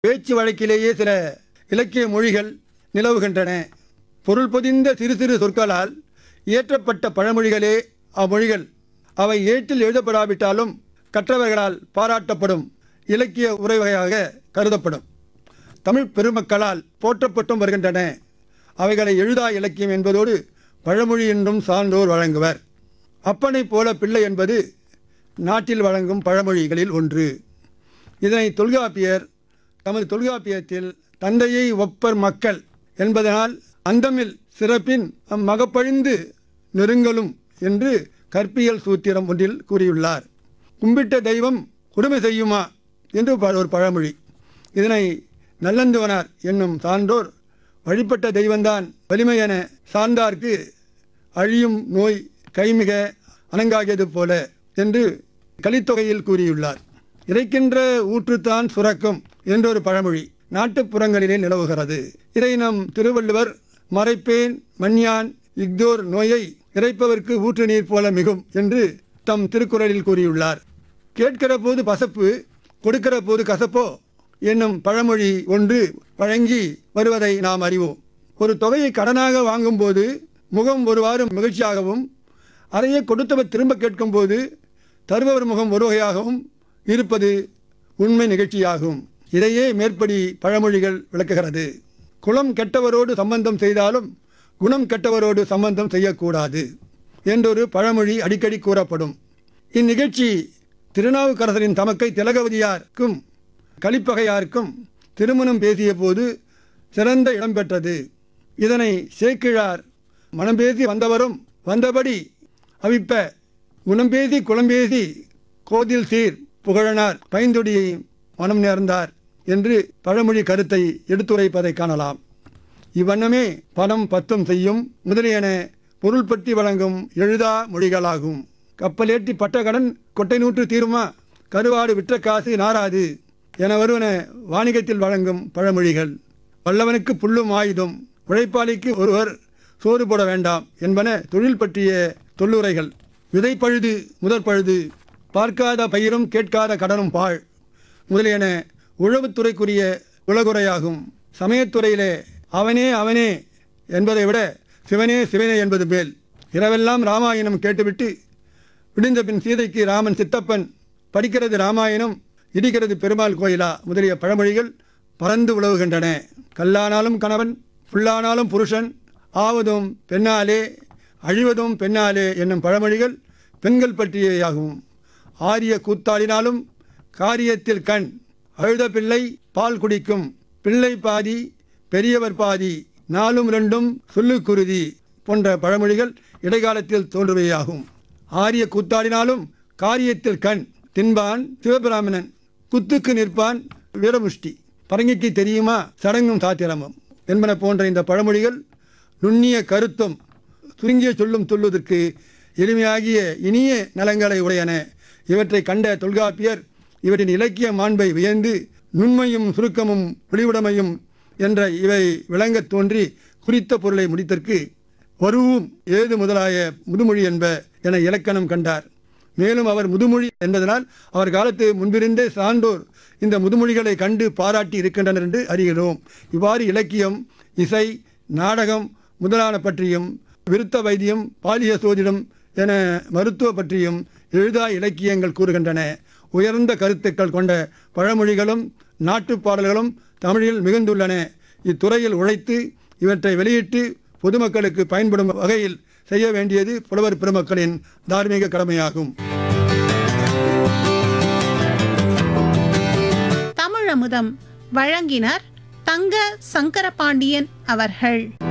பேச்சு வழக்கிலேயே சில இலக்கிய மொழிகள் நிலவுகின்றன பொருள் பொதிந்த சிறு சிறு சொற்களால் இயற்றப்பட்ட பழமொழிகளே அம்மொழிகள் அவை ஏட்டில் எழுதப்படாவிட்டாலும் கற்றவர்களால் பாராட்டப்படும் இலக்கிய உரைவகையாக கருதப்படும் தமிழ் பெருமக்களால் போற்றப்பட்டும் வருகின்றன அவைகளை எழுதா இலக்கியம் என்பதோடு பழமொழி என்றும் சான்றோர் வழங்குவர் அப்பனைப் போல பிள்ளை என்பது நாட்டில் வழங்கும் பழமொழிகளில் ஒன்று இதனை தொல்காப்பியர் தமது தொல்காப்பியத்தில் தந்தையை ஒப்பர் மக்கள் என்பதனால் அந்தமில் சிறப்பின் அம்மகப்பழிந்து நெருங்கலும் என்று கற்பியல் சூத்திரம் ஒன்றில் கூறியுள்ளார் கும்பிட்ட தெய்வம் கொடுமை செய்யுமா என்று ப- ஒரு பழமொழி இதனை நல்லந்துவனார் என்னும் சான்றோர் வழிபட்ட தெய்வந்தான் வலிமை என சார்ந்தார்க்கு அழியும் நோய் கைமிக அணங்காகியது போல என்று கலித்தொகையில் கூறியுள்ளார் இறைக்கின்ற ஊற்றுத்தான் சுரக்கும் என்றொரு பழமொழி நாட்டுப்புறங்களிலே நிலவுகிறது இதை நம் திருவள்ளுவர் மறைப்பேன் மண்யான் இஃதோர் நோயை இறைப்பவர்க்கு ஊற்று நீர் போல மிகும் என்று தம் திருக்குறளில் கூறியுள்ளார் கேட்கிற போது பசப்பு கொடுக்கிற போது கசப்போ என்னும் பழமொழி ஒன்று வழங்கி வருவதை நாம் அறிவோம் ஒரு தொகையை கடனாக வாங்கும்போது முகம் ஒருவாறு மகிழ்ச்சியாகவும் அதையே கொடுத்தவர் திரும்ப கேட்கும்போது தருபவர் முகம் ஒரு வகையாகவும் இருப்பது உண்மை நிகழ்ச்சியாகும் இதையே மேற்படி பழமொழிகள் விளக்குகிறது குலம் கெட்டவரோடு சம்பந்தம் செய்தாலும் குணம் கெட்டவரோடு சம்பந்தம் செய்யக்கூடாது என்றொரு பழமொழி அடிக்கடி கூறப்படும் இந்நிகழ்ச்சி திருநாவுக்கரசரின் தமக்கை திலகவதியாருக்கும் கலிப்பகையாருக்கும் திருமணம் பேசிய போது சிறந்த இடம் பெற்றது இதனை சேக்கிழார் மனம் பேசி வந்தவரும் வந்தபடி அவிப்ப குணம் பேசி குளம் பேசி கோதில் சீர் புகழனார் பைந்தொடியை மனம் நேர்ந்தார் என்று பழமொழி கருத்தை எடுத்துரைப்பதை காணலாம் இவ்வண்ணமே பணம் பத்தும் செய்யும் முதலியன பொருள் பற்றி வழங்கும் எழுதா மொழிகளாகும் கப்பலேற்றி பட்ட கடன் கொட்டை நூற்று தீருமா கருவாடு விற்ற காசு நாராது என வருவன வாணிகத்தில் வழங்கும் பழமொழிகள் வல்லவனுக்கு புல்லும் ஆயுதம் உழைப்பாளிக்கு ஒருவர் சோறு போட வேண்டாம் என்பன தொழில் பற்றிய தொல்லுரைகள் விதை பழுது முதற் பழுது பார்க்காத பயிரும் கேட்காத கடனும் பாழ் முதலியன உழவுத்துறைக்குரிய உலகுறையாகும் சமயத்துறையிலே அவனே அவனே என்பதை விட சிவனே சிவனே என்பது மேல் இரவெல்லாம் ராமாயணம் கேட்டுவிட்டு விடிந்த பின் சீதைக்கு ராமன் சித்தப்பன் படிக்கிறது ராமாயணம் இடிக்கிறது பெருமாள் கோயிலா முதலிய பழமொழிகள் பறந்து உலவுகின்றன கல்லானாலும் கணவன் புல்லானாலும் புருஷன் ஆவதும் பெண்ணாலே அழிவதும் பெண்ணாலே என்னும் பழமொழிகள் பெண்கள் பற்றியேயாகும் ஆரிய கூத்தாடினாலும் காரியத்தில் கண் அழுத பிள்ளை பால் குடிக்கும் பிள்ளை பாதி பெரியவர் பாதி நாலும் ரெண்டும் சொல்லுக்குருதி போன்ற பழமொழிகள் இடைக்காலத்தில் தோன்றுவையாகும் ஆரிய கூத்தாடினாலும் காரியத்தில் கண் தின்பான் சிவபிராமணன் குத்துக்கு நிற்பான் வீரமுஷ்டி பரங்கிக்கு தெரியுமா சடங்கும் சாத்திரமும் என்பன போன்ற இந்த பழமொழிகள் நுண்ணிய கருத்தும் சுருங்கிய சொல்லும் சொல்வதற்கு எளிமையாகிய இனிய நலங்களை உடையன இவற்றை கண்ட தொல்காப்பியர் இவற்றின் இலக்கிய மாண்பை வியந்து நுண்மையும் சுருக்கமும் வெளிவுடைமையும் என்ற இவை விளங்கத் தோன்றி குறித்த பொருளை முடித்தற்கு வருவும் ஏது முதலாய முதுமொழி என்ப என இலக்கணம் கண்டார் மேலும் அவர் முதுமொழி என்பதனால் அவர் காலத்து முன்பிருந்தே சான்றோர் இந்த முதுமொழிகளை கண்டு பாராட்டி இருக்கின்றனர் என்று அறிகிறோம் இவ்வாறு இலக்கியம் இசை நாடகம் முதலான பற்றியும் விருத்த வைத்தியம் பாலிய சோதிடம் என மருத்துவ பற்றியும் எழுதா இலக்கியங்கள் கூறுகின்றன உயர்ந்த கருத்துக்கள் கொண்ட பழமொழிகளும் நாட்டுப் பாடல்களும் தமிழில் மிகுந்துள்ளன இத்துறையில் உழைத்து இவற்றை வெளியிட்டு பொதுமக்களுக்கு பயன்படும் வகையில் செய்ய வேண்டியது புலவர் பெருமக்களின் தார்மீக கடமையாகும் தமிழமுதம் வழங்கினர் தங்க சங்கரபாண்டியன் அவர்கள்